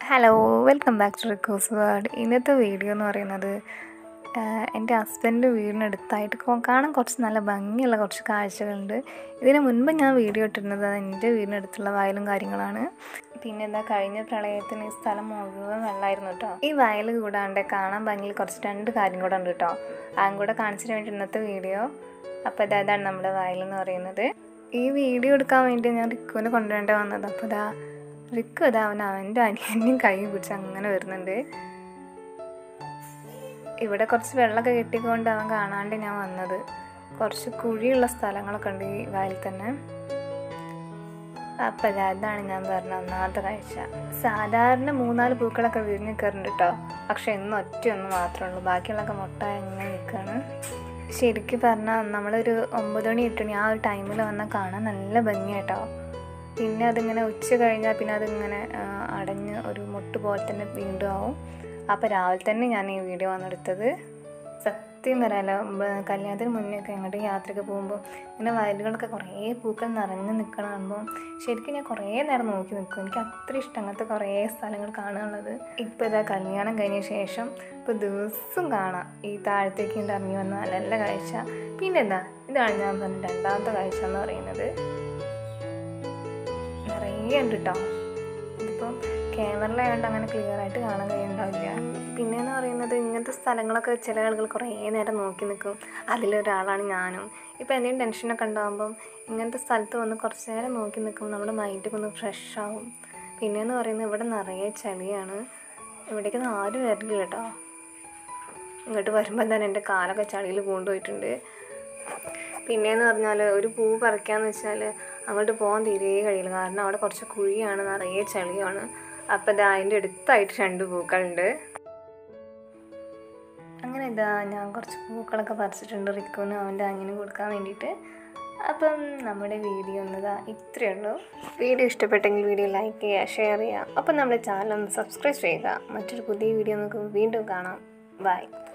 hello welcome back to Rico's world ഇന്നത്തെ video എന്ന് പറയുന്നത് ആഹ് എൻ്റെ ഹസ്ബൻഡ് വീടിനടുത്തായിട്ട് കൊ- കാണാൻ കുറച്ച് നല്ല ഭംഗിയുള്ള കുറച്ച് കാഴ്ചകളുണ്ട് ഇതിന് മുൻപ് ഞാൻ വീഡിയോ ഇട്ടിരുന്നത് എൻ്റെ വീടിനടുത്തുള്ള വയലും കാര്യങ്ങളാണ് പിന്നെ എന്താ കഴിഞ്ഞ പ്രളയത്തിന് ഈ സ്ഥലം മുഴുവൻ വെള്ളമായിരുന്നു കേട്ടോ ഈ വയൽ കൂടാണ്ട് കാണാൻ ഭംഗിയിൽ കുറച്ച് രണ്ട് കാര്യം കൂടെ ഉണ്ട് കേട്ടോ അതും കൂടെ കാണിച്ചിട്ട് വേണ്ടി ഇന്നത്തെ വീഡിയോ അപ്പോൾ ഇതാ ഇതാണ് നമ്മുടെ വയൽ എന്ന് പറയുന്നത് ഈ വീഡിയോ എടുക്കാൻ വേണ്ടി ഞാൻ റിക്കുവിനെ കൊണ്ടുവരേണ്ടി വന്നത് അപ്പോൾ ഇതാ റിക്കു ഇതാ അവൻ അവൻ്റെ അനിയനെയും കൈ പിടിച്ച് അങ്ങനെ വരുന്നുണ്ട് ഇവിടെ കുറച്ച് വെള്ളമൊക്കെ കെട്ടിക്കൊണ്ട് അവൻ കാണാണ്ട് ഞാൻ വന്നത് കുറച്ച് കുഴിയുള്ള സ്ഥലങ്ങളൊക്കെ ഉണ്ട് ഈ വയലിൽ തന്നെ അപ്പം ഇതാ അതാണ് ഞാൻ പറഞ്ഞ ഒന്നാമത്തെ കാഴ്ച സാധാരണ മൂന്നാല് പൂക്കളൊക്കെ വിരിഞ്ഞ് കയറുന്നുണ്ട് കേട്ടോ പക്ഷെ ഇന്ന് ഒറ്റയൊന്ന് മാത്രമേ ഉള്ളൂ ബാക്കിയുള്ളതൊക്കെ മുട്ട ഇങ്ങനെ നിൽക്കുകയാണ് ശരിക്കും പറഞ്ഞാൽ നമ്മളൊരു ഒമ്പത് മണി എട്ട് മണി ആ ഒരു ടൈമിൽ വന്നാൽ കാണാൻ നല്ല ഭംഗിയാട്ടോ പിന്നെ അതിങ്ങനെ ഉച്ച കഴിഞ്ഞാൽ പിന്നെ അതിങ്ങനെ ആ, അടഞ്ഞ് ഒരു മുട്ട് പോലെ തന്നെ വീണ്ടും ആവും അപ്പോൾ രാവിലെ തന്നെ ഞാൻ ഈ വീഡിയോ വന്നെടുത്തത് സത്യം പറയാലോ ഉം, കല്യാണത്തിന് മുന്നേ ഒക്കെ എങ്ങോട്ട് യാത്രയ്ക്ക് പോകുമ്പോൾ ഇങ്ങനെ വയലുകളൊക്കെ കുറേ പൂക്കൾ നിറഞ്ഞ് നിൽക്കണം കാണുമ്പോൾ ശരിക്കും ഞാൻ കുറേ നേരം നോക്കി നിൽക്കും എനിക്ക് അത്ര ഇഷ്ടം അങ്ങനത്തെ കുറേ സ്ഥലങ്ങൾ കാണാനുള്ളത് ഇപ്പോൾ ഇതാ കല്യാണം കഴിഞ്ഞ ശേഷം ഇപ്പോൾ ദിവസം കാണാം ഈ താഴത്തേക്ക് ഇങ്ങോട്ട് ഇറങ്ങി വന്ന നല്ല നല്ല കാഴ്ച പിന്നെ എന്താ ഇതാണ് ഞാൻ പറഞ്ഞ രണ്ടാമത്തെ കാഴ്ച എന്ന് പറയുന്നത് നിറയെ ഉണ്ട് കേട്ടോ ഇതിപ്പം ക്യാമറയിലായതുകൊണ്ട് അങ്ങനെ ക്ലിയർ ആയിട്ട് കാണാൻ കഴിയുന്നുണ്ടാവില്ല പിന്നെയെന്ന് പറയുന്നത് ഇങ്ങനത്തെ സ്ഥലങ്ങളൊക്കെ ചില ആളുകൾ കുറേ നേരം നോക്കി നിൽക്കും അതിലൊരാളാണ് ഞാനും ഇപ്പോൾ എന്തെങ്കിലും ടെൻഷനൊക്കെ ഉണ്ടാകുമ്പം ഇങ്ങനത്തെ സ്ഥലത്ത് വന്ന് കുറച്ച് നേരം നോക്കി നിൽക്കുമ്പോൾ നമ്മുടെ മൈൻഡൊക്കെ ഒന്ന് ഫ്രഷ് ആവും പിന്നെയെന്ന് പറയുന്നത് ഇവിടെ നിറയെ ചളിയാണ് ഇവിടേക്കൊന്നും ആരും വരില്ല കേട്ടോ ഇങ്ങോട്ട് വരുമ്പോൾ തന്നെ എൻ്റെ കാലൊക്കെ ചളിയിൽ കൊണ്ടുപോയിട്ടുണ്ട് പിന്നെയെന്ന് പറഞ്ഞാൽ ഒരു പൂ പറിക്കാന്ന് വെച്ചാൽ അങ്ങോട്ട് പോകാൻ തീരെ കഴിയില്ല കാരണം അവിടെ കുറച്ച് കുഴിയാണ് നിറയെ ചളിയാണ് അപ്പം ഇതാ അതിൻ്റെ അടുത്തായിട്ട് രണ്ട് പൂക്കളുണ്ട് അങ്ങനെ ഇതാ ഞാൻ കുറച്ച് പൂക്കളൊക്കെ പറിച്ചിട്ടുണ്ട് റിക്കുവിനും അവൻ്റെ അനിയനും കൊടുക്കാൻ വേണ്ടിയിട്ട് അപ്പം നമ്മുടെ വീഡിയോ ഒന്നതാ ഇത്രയേ ഉള്ളൂ വീഡിയോ ഇഷ്ടപ്പെട്ടെങ്കിൽ വീഡിയോ ലൈക്ക് ചെയ്യുക ഷെയർ ചെയ്യുക അപ്പം നമ്മുടെ ചാനൽ ഒന്ന് സബ്സ്ക്രൈബ് ചെയ്യുക മറ്റൊരു പുതിയ വീഡിയോ നമുക്ക് വീണ്ടും കാണാം ബൈ